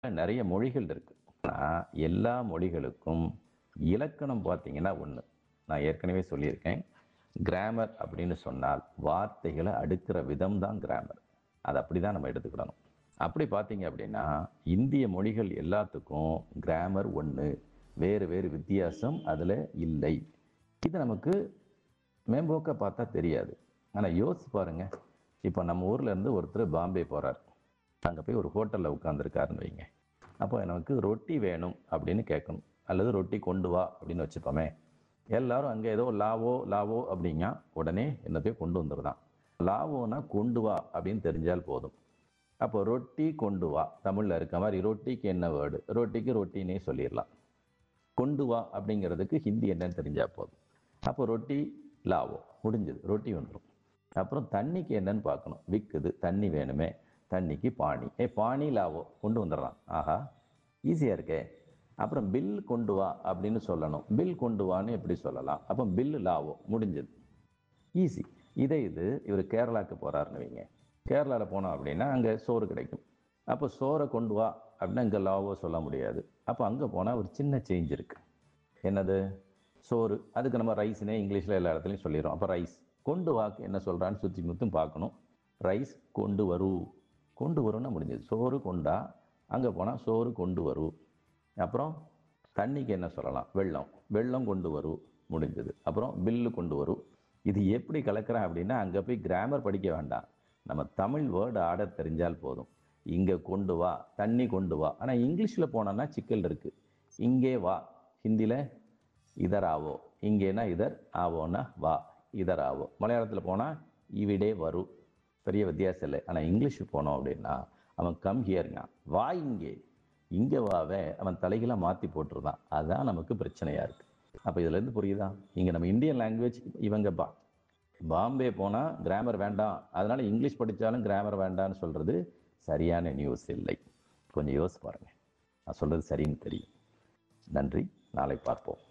நிறைய மொழிகள் இருக்கு ஆனால் எல்லா மொழிகளுக்கும் இலக்கணம் பார்த்தீங்கன்னா ஒன்று நான் ஏற்கனவே சொல்லியிருக்கேன் கிராமர் அப்படின்னு சொன்னால் வார்த்தைகளை அடுக்கிற விதம் தான் கிராமர் அது அப்படி தான் நம்ம எடுத்துக்கிடணும் அப்படி பார்த்தீங்க அப்படின்னா இந்திய மொழிகள் எல்லாத்துக்கும் கிராமர் ஒன்று வேறு வேறு வித்தியாசம் அதில் இல்லை இது நமக்கு மேம்போக்க பார்த்தா தெரியாது ஆனால் யோசிச்சு பாருங்க இப்போ நம்ம ஊர்ல இருந்து ஒருத்தர் பாம்பே போறார் அங்கே போய் ஒரு ஹோட்டலில் உட்காந்துருக்காருன்னு வைங்க அப்போ எனக்கு ரொட்டி வேணும் அப்படின்னு கேட்கணும் அல்லது ரொட்டி கொண்டு வா அப்படின்னு வச்சுப்போமே எல்லாரும் அங்கே ஏதோ லாவோ லாவோ அப்படிங்க உடனே என்ன போய் கொண்டு வந்துருதான் லாவோனா கொண்டு வா அப்படின்னு தெரிஞ்சால் போதும் அப்போ ரொட்டி கொண்டு வா தமிழில் இருக்க மாதிரி ரொட்டிக்கு என்ன வேர்டு ரொட்டிக்கு ரொட்டினே சொல்லிடலாம் கொண்டு வா அப்படிங்கிறதுக்கு ஹிந்தி என்னன்னு தெரிஞ்சா போதும் அப்போ ரொட்டி லாவோ முடிஞ்சது ரொட்டி வந்துடும் அப்புறம் தண்ணிக்கு என்னன்னு பார்க்கணும் விற்குது தண்ணி வேணுமே தண்ணிக்கு பானி ஏ பானி லாவோ கொண்டு வந்துடுறான் ஆஹா ஈஸியாக இருக்கே அப்புறம் பில் கொண்டு வா அப்படின்னு சொல்லணும் பில் கொண்டு வான்னு எப்படி சொல்லலாம் அப்போ பில் லாவோ முடிஞ்சது ஈஸி இதே இது இவர் கேரளாவுக்கு போகிறாருன்னு வைங்க கேரளாவில் போனோம் அப்படின்னா அங்கே சோறு கிடைக்கும் அப்போ சோறை கொண்டு வா அப்படின்னா இங்கே லாவோ சொல்ல முடியாது அப்போ அங்கே போனால் ஒரு சின்ன சேஞ்ச் இருக்குது என்னது சோறு அதுக்கு நம்ம ரைஸ்னே இங்கிலீஷில் எல்லா இடத்துலையும் சொல்லிடுறோம் அப்போ ரைஸ் கொண்டு வாக்கு என்ன சொல்கிறான்னு சுற்றி முத்தும் பார்க்கணும் ரைஸ் கொண்டு வரு கொண்டு வரும்னா முடிஞ்சது சோறு கொண்டா அங்கே போனால் சோறு கொண்டு வரு அப்புறம் தண்ணிக்கு என்ன சொல்லலாம் வெள்ளம் வெள்ளம் கொண்டு வரும் முடிஞ்சது அப்புறம் பில்லு கொண்டு வரும் இது எப்படி கலக்கிறேன் அப்படின்னா அங்கே போய் கிராமர் படிக்க வேண்டாம் நம்ம தமிழ் வேர்டு ஆர்டர் தெரிஞ்சால் போதும் இங்கே கொண்டு வா தண்ணி கொண்டு வா ஆனால் இங்கிலீஷில் போனோன்னா சிக்கல் இருக்குது இங்கே வா ஹிந்தியில் இதர் ஆவோ இங்கேனா இதர் ஆவோன்னா வா இதர் ஆவோ மலையாளத்தில் போனால் இவிடே வரும் பெரிய வித்தியாசம் இல்லை ஆனால் இங்கிலீஷ் போனோம் அப்படின்னா அவன் கம் ஹியருங்க வா இங்கே இங்கே வாவே அவன் தலைகளை மாற்றி போட்டுருதான் அதுதான் நமக்கு பிரச்சனையாக இருக்குது அப்போ இதுலேருந்து புரியுதா இங்கே நம்ம இந்தியன் லாங்குவேஜ் இவங்க பா பாம்பே போனால் கிராமர் வேண்டாம் அதனால் இங்கிலீஷ் படித்தாலும் கிராமர் வேண்டாம்னு சொல்கிறது சரியான நியூஸ் இல்லை கொஞ்சம் யோசிச்சு பாருங்கள் நான் சொல்கிறது சரின்னு தெரியும் நன்றி நாளை பார்ப்போம்